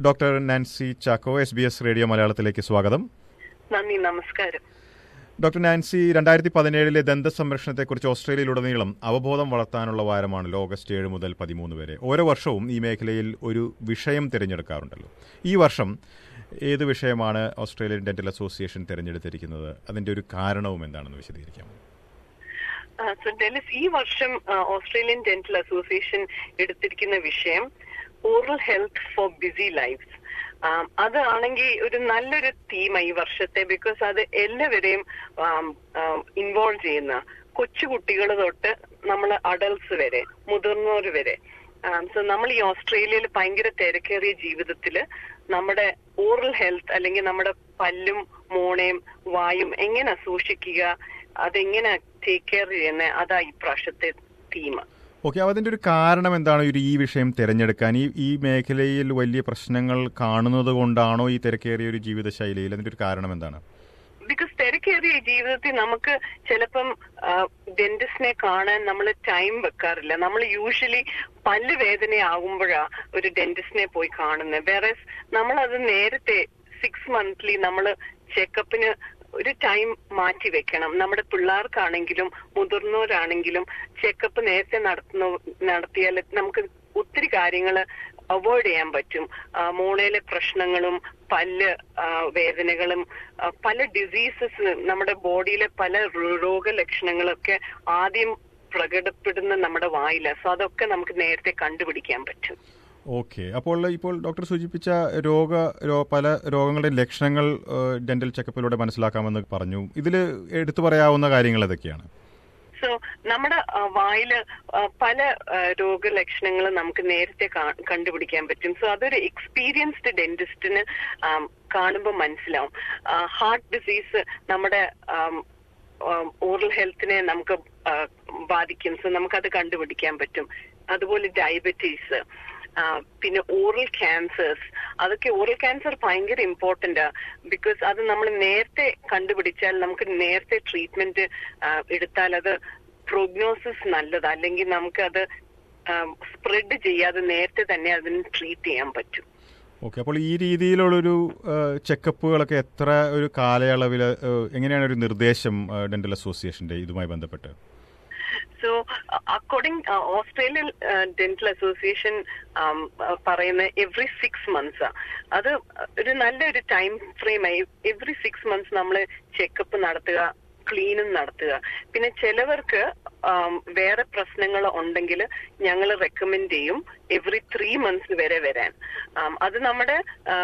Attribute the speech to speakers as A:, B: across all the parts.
A: doctor Nancy Chacko S B S radio മലയാളത്തിലേക്ക് സ്വാഗതം
B: നന്ദി നമസ്കാരം
A: ഡോക്ടർ നാൻസി രണ്ടായിരത്തി പതിനേഴിലെ ദന്ത സംരക്ഷണത്തെക്കുറിച്ച് ഓസ്ട്രേലിയയിലുടനീളം അവബോധം വളർത്താനുള്ള വാരമാണല്ലോ ഓഗസ്റ്റ് ഏഴ് മുതൽ പതിമൂന്ന് വരെ ഓരോ വർഷവും ഈ മേഖലയിൽ ഒരു വിഷയം തിരഞ്ഞെടുക്കാറുണ്ടല്ലോ ഈ വർഷം ഏത് വിഷയമാണ് ഓസ്ട്രേലിയൻ ഡെന്റൽ അസോസിയേഷൻ തിരഞ്ഞെടുത്തിരിക്കുന്നത് അതിന്റെ ഒരു കാരണവും എന്താണെന്ന് വിശദീകരിക്കാം
B: സോ ഡെലിസ് ഈ വർഷം ഓസ്ട്രേലിയൻ ഡെന്റൽ അസോസിയേഷൻ എടുത്തിരിക്കുന്ന വിഷയം oral health for busy lives അതാണെങ്കിൽ ഒരു നല്ലൊരു തീമാണ് ഈ വർഷത്തെ ബിക്കോസ് അത് എല്ലാവരെയും ഇൻവോൾവ് ചെയ്യുന്ന കൊച്ചുകുട്ടികൾ തൊട്ട് നമ്മൾ അഡൽട്സ് വരെ മുതിർന്നവർ വരെ സോ നമ്മൾ ഈ ഓസ്ട്രേലിയയിൽ ഭയങ്കര തിരക്കേറിയ ജീവിതത്തിൽ നമ്മുടെ ഓറൽ ഹെൽത്ത് അല്ലെങ്കിൽ നമ്മുടെ പല്ലും മോണയും വായും എങ്ങനെ സൂക്ഷിക്കുക അതെങ്ങനെ ടേക്ക് കെയർ ചെയ്യുന്നത് അതാ ഈ പ്രാവശ്യത്തെ തീം
A: ഓക്കെ അതിന്റെ ഒരു കാരണം എന്താണ് ഒരു ഈ വിഷയം തിരഞ്ഞെടുക്കാൻ ഈ ഈ മേഖലയിൽ വലിയ പ്രശ്നങ്ങൾ കാണുന്നത് കൊണ്ടാണോ ഈ തിരക്കേറിയ ഒരു ജീവിതശൈലിയിൽ അതിന്റെ ഒരു കാരണം എന്താണ്
B: ബിക്കോസ് തിരക്കേറിയ ജീവിതത്തിൽ നമുക്ക് ചിലപ്പം ഡെന്റിസ്റ്റിനെ കാണാൻ നമ്മൾ ടൈം വെക്കാറില്ല നമ്മൾ യൂഷ്വലി പല്ല് വേദനയാകുമ്പോഴാ ഒരു ഡെന്റിസ്റ്റിനെ പോയി കാണുന്നത് വേറെ നമ്മളത് നേരത്തെ സിക്സ് മന്ത്ലി നമ്മൾ ചെക്കപ്പിന് ഒരു ടൈം മാറ്റി വെക്കണം നമ്മുടെ പിള്ളേർക്കാണെങ്കിലും മുതിർന്നവരാണെങ്കിലും ചെക്കപ്പ് നേരത്തെ നടത്തുന്ന നടത്തിയാൽ നമുക്ക് ഒത്തിരി കാര്യങ്ങൾ അവോയ്ഡ് ചെയ്യാൻ പറ്റും മോണയിലെ പ്രശ്നങ്ങളും പല്ല് വേദനകളും പല ഡിസീസസ് നമ്മുടെ ബോഡിയിലെ പല രോഗലക്ഷണങ്ങളൊക്കെ ആദ്യം പ്രകടപ്പെടുന്ന നമ്മുടെ വായില സോ അതൊക്കെ നമുക്ക് നേരത്തെ കണ്ടുപിടിക്കാൻ പറ്റും
A: ഓക്കെ അപ്പോൾ ഇപ്പോൾ ഡോക്ടർ സൂചിപ്പിച്ച രോഗ പല രോഗങ്ങളുടെ ലക്ഷണങ്ങൾ ഡെന്റൽ ചെക്കപ്പിലൂടെ മനസ്സിലാക്കാമെന്ന് പറഞ്ഞു ഇതിൽ എടുത്തു പറയാവുന്ന കാര്യങ്ങൾ ഏതൊക്കെയാണ്
B: സോ നമ്മുടെ വായില് പല രോഗലക്ഷണങ്ങളും നമുക്ക് നേരത്തെ കണ്ടുപിടിക്കാൻ പറ്റും സോ അതൊരു എക്സ്പീരിയൻസ്ഡ് ഡെന്റിസ്റ്റിന് കാണുമ്പോൾ മനസ്സിലാവും ഹാർട്ട് ഡിസീസ് നമ്മുടെ ഓറൽ ഹെൽത്തിനെ നമുക്ക് ബാധിക്കും സോ നമുക്കത് കണ്ടുപിടിക്കാൻ പറ്റും അതുപോലെ ഡയബറ്റീസ് പിന്നെ ഓറൽ ക്യാൻസേഴ്സ് അതൊക്കെ ഓറൽ ക്യാൻസർ ഭയങ്കര ഇമ്പോർട്ടന്റ് ബിക്കോസ് അത് നമ്മൾ നേരത്തെ കണ്ടുപിടിച്ചാൽ നമുക്ക് നേരത്തെ ട്രീറ്റ്മെന്റ് എടുത്താൽ അത് പ്രോഗ്നോസിസ് നല്ലത് അല്ലെങ്കിൽ നമുക്ക് അത് സ്പ്രെഡ് ചെയ്യാതെ നേരത്തെ തന്നെ അതിന് ട്രീറ്റ് ചെയ്യാൻ പറ്റും
A: ഓക്കെ അപ്പോൾ ഈ രീതിയിലുള്ളൊരു ചെക്കപ്പുകളൊക്കെ എത്ര ഒരു കാലയളവിൽ എങ്ങനെയാണ് ഒരു നിർദ്ദേശം ഡെന്റൽ അസോസിയേഷന്റെ ഇതുമായി ബന്ധപ്പെട്ട്
B: so according Australian dental association പറയുന്ന എവറി സിക്സ് മന്ത്സ് അത് ഒരു നല്ലൊരു ടൈം ഫ്രെയിമായി എവറി സിക്സ് മന്ത്സ് നമ്മൾ ചെക്കപ്പ് നടത്തുക ക്ലീനും നടത്തുക പിന്നെ ചിലവർക്ക് വേറെ പ്രശ്നങ്ങൾ ഉണ്ടെങ്കിൽ ഞങ്ങൾ റെക്കമെൻഡ് ചെയ്യും എവറി ത്രീ മന്ത്സ് വരെ വരാൻ അത് നമ്മുടെ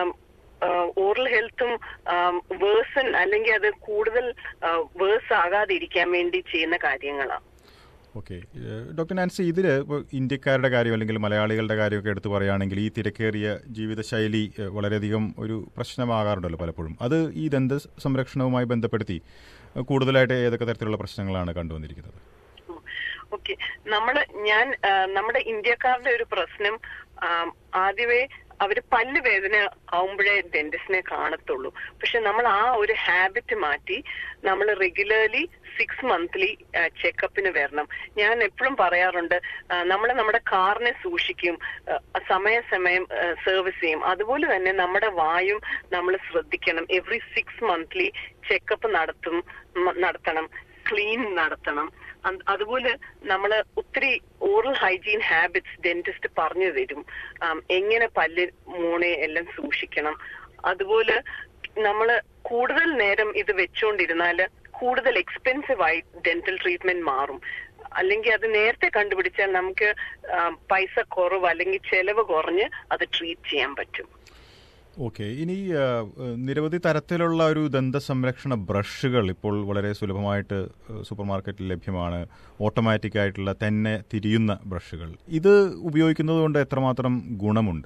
B: ഓറൽ ഹെൽത്തും വേഴ്സൺ അല്ലെങ്കിൽ അത് കൂടുതൽ വേഴ്സ് ആകാതെ ഇരിക്കാൻ വേണ്ടി ചെയ്യുന്ന കാര്യങ്ങളാണ്
A: ഓക്കെ ഡോക്ടർ നാൻസി ഇതിൽ ഇപ്പോൾ ഇന്ത്യക്കാരുടെ കാര്യം അല്ലെങ്കിൽ മലയാളികളുടെ കാര്യമൊക്കെ എടുത്തു പറയുകയാണെങ്കിൽ ഈ തിരക്കേറിയ ജീവിതശൈലി വളരെയധികം ഒരു പ്രശ്നമാകാറുണ്ടല്ലോ പലപ്പോഴും അത് ഈ ദന്ത സംരക്ഷണവുമായി ബന്ധപ്പെടുത്തി കൂടുതലായിട്ട് ഏതൊക്കെ തരത്തിലുള്ള പ്രശ്നങ്ങളാണ് കണ്ടുവന്നിരിക്കുന്നത്
B: ഓക്കെ നമ്മൾ ഞാൻ നമ്മുടെ ഇന്ത്യക്കാരുടെ ഒരു പ്രശ്നം ആദ്യമേ അവര് പല്ല് വേദന ആവുമ്പോഴേ ഡെന്റിസ്റ്റിനെ കാണത്തുള്ളൂ പക്ഷെ നമ്മൾ ആ ഒരു ഹാബിറ്റ് മാറ്റി നമ്മൾ റെഗുലർലി സിക്സ് മന്ത്ലി ചെക്കപ്പിന് വരണം ഞാൻ എപ്പോഴും പറയാറുണ്ട് നമ്മൾ നമ്മുടെ കാറിനെ സൂക്ഷിക്കും സമയാസമയം സർവീസ് ചെയ്യും അതുപോലെ തന്നെ നമ്മുടെ വായും നമ്മൾ ശ്രദ്ധിക്കണം എവറി സിക്സ് മന്ത്ലി ചെക്കപ്പ് നടത്തും നടത്തണം ക്ലീൻ നടത്തണം അതുപോലെ നമ്മൾ ഒത്തിരി ഓറൽ ഹൈജീൻ ഹാബിറ്റ്സ് ഡെന്റിസ്റ്റ് പറഞ്ഞു തരും എങ്ങനെ പല്ല് മൂണെ എല്ലാം സൂക്ഷിക്കണം അതുപോലെ നമ്മൾ കൂടുതൽ നേരം ഇത് വെച്ചുകൊണ്ടിരുന്നാല് കൂടുതൽ എക്സ്പെൻസീവ് ആയി ഡെന്റൽ ട്രീറ്റ്മെന്റ് മാറും അല്ലെങ്കിൽ അത് നേരത്തെ കണ്ടുപിടിച്ചാൽ നമുക്ക് പൈസ കുറവ് അല്ലെങ്കിൽ ചെലവ് കുറഞ്ഞ് അത് ട്രീറ്റ് ചെയ്യാൻ പറ്റും
A: ഓക്കെ ഇനി നിരവധി തരത്തിലുള്ള ഒരു ദന്ത സംരക്ഷണ ബ്രഷുകൾ ഇപ്പോൾ വളരെ സുലഭമായിട്ട് സൂപ്പർ മാർക്കറ്റിൽ ലഭ്യമാണ് ഓട്ടോമാറ്റിക് ആയിട്ടുള്ള തന്നെ തിരിയുന്ന ബ്രഷുകൾ ഇത് ഉപയോഗിക്കുന്നത് കൊണ്ട് എത്രമാത്രം ഗുണമുണ്ട്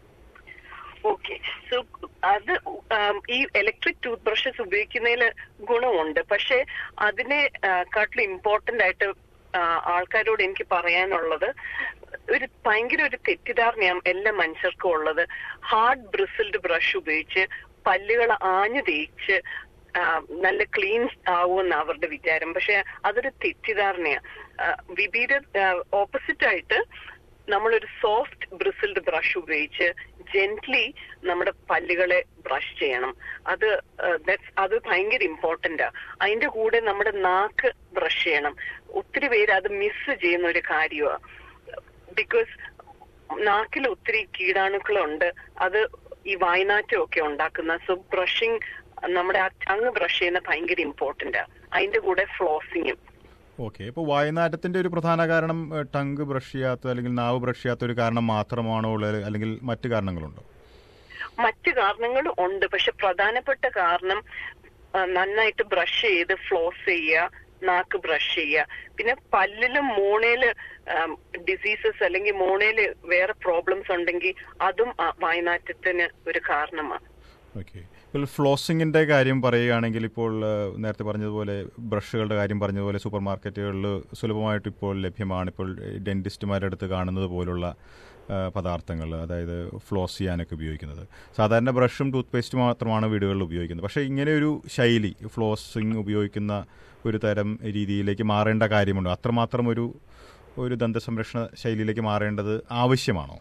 B: ഓക്കെ സോ അത് ഈ ഇലക്ട്രിക് ടൂത്ത് ബ്രഷസ് ഉപയോഗിക്കുന്നതിൽ ഗുണമുണ്ട് പക്ഷെ അതിനെ കാട്ടിലും ഇമ്പോർട്ടന്റ് ആയിട്ട് ആൾക്കാരോട് എനിക്ക് പറയാനുള്ളത് ഒരു ഭയങ്കര ഒരു തെറ്റിദ്ധാരണയാണ് എല്ലാ മനുഷ്യർക്കും ഉള്ളത് ഹാർഡ് ബ്രിസിൽഡ് ബ്രഷ് ഉപയോഗിച്ച് പല്ലുകൾ ആഞ്ഞു തേച്ച് നല്ല ക്ലീൻ ആവുമെന്ന് അവരുടെ വിചാരം പക്ഷെ അതൊരു തെറ്റിദ്ധാരണയാണ് വിപരീത ഓപ്പോസിറ്റ് ആയിട്ട് നമ്മളൊരു സോഫ്റ്റ് ബ്രിസിൽഡ് ബ്രഷ് ഉപയോഗിച്ച് ജെന്റ്ലി നമ്മുടെ പല്ലുകളെ ബ്രഷ് ചെയ്യണം അത് uh, that's- അത് ഭയങ്കര ഇമ്പോർട്ടന്റ് അതിന്റെ കൂടെ നമ്മുടെ നാക്ക് ബ്രഷ് ചെയ്യണം ഒത്തിരി പേര് അത് മിസ് ചെയ്യുന്ന ഒരു കാര്യമാണ് ബിക്കോസ് നാക്കിൽ ഒത്തിരി കീടാണുക്കളുണ്ട് അത് ഈ വായ്നാറ്റം ഒക്കെ ഉണ്ടാക്കുന്ന സോ ബ്രഷിങ് നമ്മുടെ ആ ടങ് ബ്രഷ് ചെയ്യുന്ന ഭയങ്കര ഇമ്പോർട്ടന്റ് അതിന്റെ കൂടെ ഫ്ലോസിങ്ങും
A: ഓക്കെ ഇപ്പോൾ വായനാറ്റത്തിന്റെ ഒരു പ്രധാന കാരണം ടങ്ക് ബ്രഷ് ചെയ്യാത്ത അല്ലെങ്കിൽ നാവ് ബ്രഷ് ചെയ്യാത്ത ഒരു കാരണം മാത്രമാണോ ഉള്ളത് അല്ലെങ്കിൽ മറ്റു കാരണങ്ങളുണ്ടോ
B: മറ്റു കാരണങ്ങളും ഉണ്ട് പക്ഷെ പ്രധാനപ്പെട്ട കാരണം ആ, നന്നായിട്ട് ബ്രഷ് ചെയ്ത് ഫ്ലോസ് ചെയ്യുക നാക്ക് ബ്രഷ് ചെയ്യുക പിന്നെ പല്ലിലും മോണയില് ഡിസീസസ് അല്ലെങ്കിൽ മോണയില് വേറെ പ്രോബ്ലംസ് ഉണ്ടെങ്കിൽ അതും ആ വായനാറ്റത്തിന് ഒരു കാരണമാണ്
A: ഓക്കെ ഇപ്പോൾ ഫ്ലോസിങ്ങിന്റെ കാര്യം പറയുകയാണെങ്കിൽ ഇപ്പോൾ ആ, നേരത്തെ പറഞ്ഞതുപോലെ ബ്രഷുകളുടെ കാര്യം പറഞ്ഞതുപോലെ സൂപ്പർ മാർക്കറ്റുകളിൽ സുലഭമായിട്ട് ഇപ്പോൾ ലഭ്യമാണ് ഇപ്പോൾ ഡെന്റിസ്റ്റുമാരുടെ അടുത്ത് കാണുന്നത് പോലുള്ള പദാർത്ഥങ്ങൾ അതായത് ഫ്ലോസ് ചെയ്യാനൊക്കെ ഉപയോഗിക്കുന്നത് സാധാരണ ബ്രഷും ടൂത്ത് പേസ്റ്റും മാത്രമാണ് വീടുകളിൽ ഉപയോഗിക്കുന്നത് പക്ഷേ ഇങ്ങനെ ഒരു ശൈലി ഫ്ലോസിങ് ഉപയോഗിക്കുന്ന ഒരു തരം രീതിയിലേക്ക് മാറേണ്ട കാര്യമുണ്ടോ അത്രമാത്രം ഒരു ഒരു ദന്തസംരക്ഷണ ശൈലിയിലേക്ക് മാറേണ്ടത് ആവശ്യമാണോ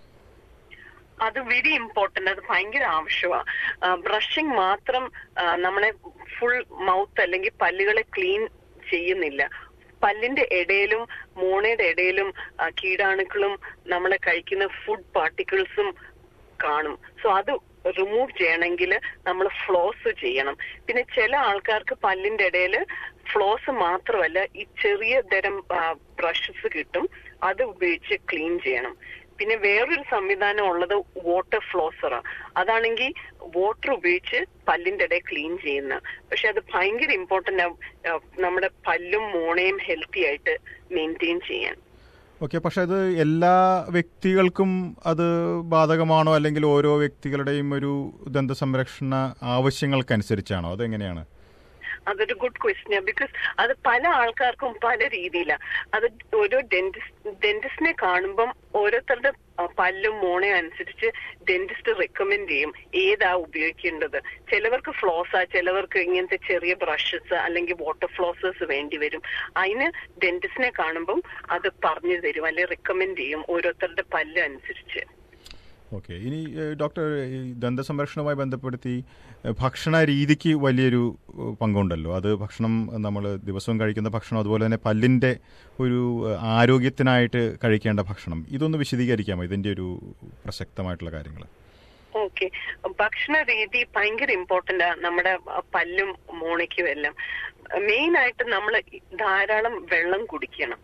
B: അത് വെരി ഇമ്പോർട്ടന്റ് അത് ഭയങ്കര ആവശ്യമാണ് ബ്രഷിംഗ് മാത്രം ആ, നമ്മളെ ഫുൾ മൗത്ത് അല്ലെങ്കിൽ പല്ലുകളെ ക്ലീൻ ചെയ്യുന്നില്ല പല്ലിന്റെ ഇടയിലും മോണയുടെ ഇടയിലും ആ, കീടാണുക്കളും നമ്മളെ കഴിക്കുന്ന ഫുഡ് പാർട്ടിക്കിൾസും കാണും സോ അത് റിമൂവ് ചെയ്യണമെങ്കിൽ നമ്മൾ ഫ്ലോസ് ചെയ്യണം പിന്നെ ചില ആൾക്കാർക്ക് പല്ലിന്റെ ഇടയിൽ ഫ്ലോസ് മാത്രമല്ല ഈ ചെറിയ തരം ബ്രഷസ് കിട്ടും അത് ഉപയോഗിച്ച് ക്ലീൻ ചെയ്യണം പിന്നെ വേറൊരു സംവിധാനം ഉള്ളത് വാട്ടർ ഫ്ലോസറാ അതാണെങ്കിൽ വാട്ടർ ഉപയോഗിച്ച് പല്ലിന്റെ ഇടയിൽ ക്ലീൻ ചെയ്യുന്ന പക്ഷെ അത് ഭയങ്കര ഇമ്പോർട്ടന്റ് നമ്മുടെ പല്ലും മോണയും ഹെൽത്തി ആയിട്ട് മെയിൻറ്റെയിൻ ചെയ്യാൻ
A: ഓക്കെ പക്ഷെ അത് എല്ലാ വ്യക്തികൾക്കും അത് ബാധകമാണോ അല്ലെങ്കിൽ ഓരോ വ്യക്തികളുടെയും ഒരു ദന്തസംരക്ഷണ ആവശ്യങ്ങൾക്കനുസരിച്ചാണോ അതെങ്ങനെയാണ്
B: അതൊരു ഗുഡ് ക്വസ്റ്റ്യൻ ബിക്കോസ് അത് പല ആൾക്കാർക്കും പല രീതിയിലാണ് അത് ഓരോ ഡെന്റിസ്റ്റ് ഡെന്റിസ്റ്റിനെ കാണുമ്പം ഓരോരുത്തരുടെ ആ, പല്ലും മോണയും അനുസരിച്ച് ഡെന്റിസ്റ്റ് റെക്കമെൻഡ് ചെയ്യും ഏതാ ഉപയോഗിക്കേണ്ടത് ചിലവർക്ക് ഫ്ലോസാ ചിലവർക്ക് ഇങ്ങനത്തെ ചെറിയ ബ്രഷസ് അല്ലെങ്കിൽ വാട്ടർ ഫ്ലോസേഴ്സ് വേണ്ടി വരും അതിന് ഡെന്റിസ്റ്റിനെ കാണുമ്പം അത് പറഞ്ഞു തരും അല്ലെങ്കിൽ റെക്കമെൻഡ് ചെയ്യും ഓരോരുത്തരുടെ പല്ല് അനുസരിച്ച്
A: ഓക്കെ ഇനി ഏഹ്, ഡോക്ടർ ഈ ദന്തസംരക്ഷണവുമായി ബന്ധപ്പെടുത്തി ഏഹ്, ഭക്ഷണ രീതിക്ക് വലിയൊരു ഏഹ്, പങ്കുണ്ടല്ലോ അത് ഭക്ഷണം നമ്മൾ ദിവസവും കഴിക്കുന്ന ഭക്ഷണം അതുപോലെ തന്നെ പല്ലിന്റെ ഒരു ഏഹ്, ആരോഗ്യത്തിനായിട്ട് കഴിക്കേണ്ട ഭക്ഷണം ഇതൊന്ന് വിശദീകരിക്കാമോ ഇതിന്റെ ഒരു പ്രസക്തമായിട്ടുള്ള കാര്യങ്ങൾ
B: ഓക്കെ ഭക്ഷണ രീതി ഭയങ്കര ഇമ്പോർട്ടന്റ് നമ്മുടെ പല്ലും മോണയ്ക്കും എല്ലാം മെയിൻ ആയിട്ട് നമ്മൾ ധാരാളം വെള്ളം കുടിക്കണം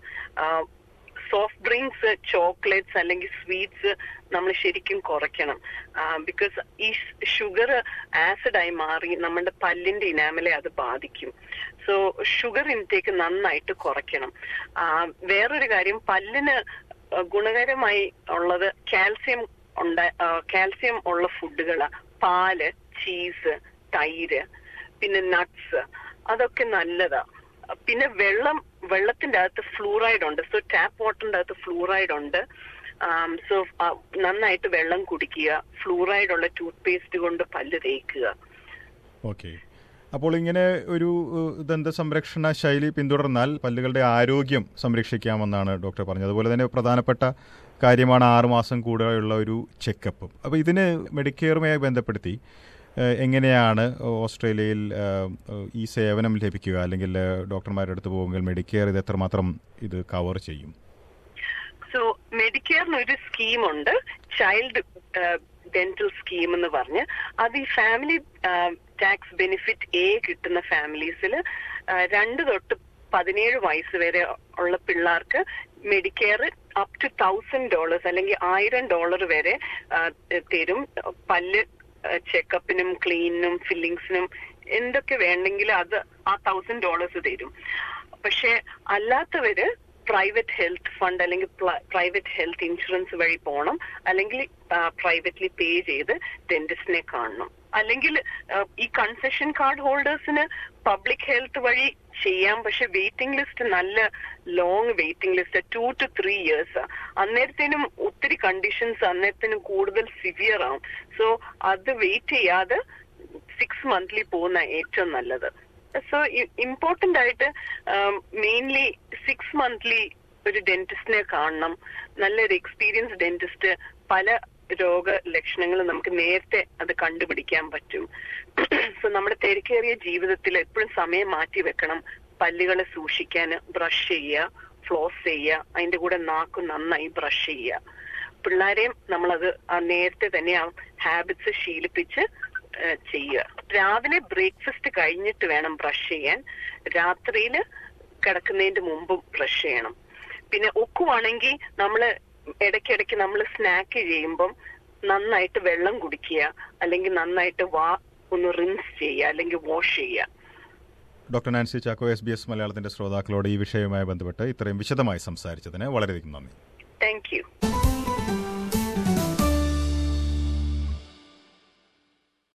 B: സോഫ്റ്റ് ഡ്രിങ്ക്സ് ചോക്ലേറ്റ്സ് അല്ലെങ്കിൽ സ്വീറ്റ്സ് നമ്മൾ ശരിക്കും കുറയ്ക്കണം ബിക്കോസ് ഈ ഷുഗർ ആസിഡായി മാറി നമ്മുടെ പല്ലിന്റെ ഇനാമലെ അത് ബാധിക്കും സോ ഷുഗർ ഇൻടേക്ക് നന്നായിട്ട് കുറയ്ക്കണം ആ, വേറൊരു കാര്യം പല്ലിന് ആ, ഗുണകരമായി ഉള്ളത് കാൽസ്യം ഉണ്ട കാൽസ്യം ഉള്ള ഫുഡുകളാ പാല് ചീസ് തൈര് പിന്നെ നട്ട്സ് അതൊക്കെ നല്ലതാ പിന്നെ വെള്ളം വെള്ളത്തിന്റെ അകത്ത് ഫ്ലൂറൈഡ് ഉണ്ട് സോ ടാപ്പ് വാട്ടറിന്റെ അകത്ത് ഫ്ലൂറൈഡ് ഉണ്ട് സോ നന്നായിട്ട് വെള്ളം കുടിക്കുക ഫ്ലൂറൈഡ് ഉള്ള ടൂത്ത് പേസ്റ്റ് കൊണ്ട് പല്ല് തേക്കുക
A: ഓക്കെ അപ്പോൾ ഇങ്ങനെ ഒരു ഏഹ്, ദന്തസംരക്ഷണ ശൈലി പിന്തുടർന്നാൽ പല്ലുകളുടെ ആരോഗ്യം സംരക്ഷിക്കാമെന്നാണ് ഡോക്ടർ പറഞ്ഞത് അതുപോലെ തന്നെ പ്രധാനപ്പെട്ട കാര്യമാണ് ആറുമാസം കൂടെയുള്ള ഒരു ചെക്കപ്പ് അപ്പോൾ ഇതിന് മെഡിക്കെയറുമായി ബന്ധപ്പെടുത്തി ഏഹ്, എങ്ങനെയാണ് ഓസ്ട്രേലിയയിൽ ഏഹ്, ഏഹ്, ഈ സേവനം ലഭിക്കുക അല്ലെങ്കിൽ ഏഹ്, ഡോക്ടർമാരുടെ അടുത്ത് പോകുമെങ്കിൽ മെഡിക്കെയർ ഇത് എത്രമാത്രം ഇത് കവർ ചെയ്യും
B: സോ മെഡിക്കെയറിന് ഒരു സ്കീമുണ്ട് ചൈൽഡ് ഡെന്റൽ സ്കീം എന്ന് പറഞ്ഞ് അത് ഈ ഫാമിലി ടാക്സ് ബെനിഫിറ്റ് എ കിട്ടുന്ന ഫാമിലീസിൽ രണ്ട് തൊട്ട് പതിനേഴ് വയസ്സ് വരെ ഉള്ള പിള്ളേർക്ക് Medicare up to thousand dollars അല്ലെങ്കിൽ ആയിരം ഡോളർ വരെ ആ, തരും പല്ല് ചെക്കപ്പിനും ക്ലീനിനും ഫില്ലിങ്സിനും എന്തൊക്കെ വേണ്ടെങ്കിലും അത് ആ തൗസൻഡ് ഡോളേഴ്സ് തരും പക്ഷെ അല്ലാത്തവര് പ്രൈവറ്റ് ഹെൽത്ത് ഫണ്ട് അല്ലെങ്കിൽ പ്രൈവറ്റ് ഹെൽത്ത് ഇൻഷുറൻസ് വഴി പോകണം അല്ലെങ്കിൽ പ്രൈവറ്റ്ലി പേ ചെയ്ത് ഡെന്റിസ്റ്റിനെ കാണണം അല്ലെങ്കിൽ ആ, ഈ കൺസെഷൻ കാർഡ് ഹോൾഡേഴ്സിന് പബ്ലിക് ഹെൽത്ത് വഴി ചെയ്യാം പക്ഷെ വെയിറ്റിംഗ് ലിസ്റ്റ് നല്ല long waiting list two to three years അന്നേരത്തേനും ഒത്തിരി കണ്ടീഷൻസ് അന്നേരത്തിനും കൂടുതൽ സിവിയർ ആവും സോ അത് വെയിറ്റ് ചെയ്യാതെ സിക്സ് മന്ത്ലി പോകുന്ന ഏറ്റവും നല്ലത് സോ ഇമ്പോർട്ടന്റ് ആയിട്ട് മെയിൻലി സിക്സ് മന്ത്ലി ഒരു ഡെന്റിസ്റ്റിനെ കാണണം നല്ലൊരു എക്സ്പീരിയൻസ് ഡെന്റിസ്റ്റ് പല രോഗലക്ഷണങ്ങൾ നമുക്ക് നേരത്തെ അത് കണ്ടുപിടിക്കാൻ പറ്റും സോ നമ്മുടെ തിരക്കേറിയ ജീവിതത്തിൽ എപ്പോഴും സമയം മാറ്റി വെക്കണം പല്ലുകളെ സൂക്ഷിക്കാൻ ബ്രഷ് ചെയ്യുക ഫ്ലോസ് ചെയ്യുക അതിന്റെ കൂടെ നാക്ക് നന്നായി ബ്രഷ് ചെയ്യുക പിള്ളേരെയും നമ്മളത് ആ നേരത്തെ തന്നെ ആ ഹാബിറ്റ്സ് ശീലിപ്പിച്ച് ഏഹ് ചെയ്യുക രാവിലെ ബ്രേക്ക്ഫാസ്റ്റ് കഴിഞ്ഞിട്ട് വേണം ബ്രഷ് ചെയ്യാൻ രാത്രിയിൽ കിടക്കുന്നതിന്റെ മുമ്പും ബ്രഷ് ചെയ്യണം പിന്നെ ഒക്കുവാണെങ്കിൽ നമ്മൾ ഇടയ്ക്കിടയ്ക്ക് നമ്മൾ സ്നാക്ക് ചെയ്യുമ്പം നന്നായിട്ട് വെള്ളം കുടിക്കുക അല്ലെങ്കിൽ നന്നായിട്ട് വാ ഒന്ന് റിൻസ് ചെയ്യുക അല്ലെങ്കിൽ വാഷ് ചെയ്യുക
A: doctor Nancy Chacko S B S മലയാളത്തിന്റെ ശ്രോതാക്കളോട് ഈ വിഷയവുമായി ബന്ധപ്പെട്ട് ഇത്രയും വിശദമായി സംസാരിച്ചതിന് വളരെയധികം നന്ദി
B: താങ്ക് യു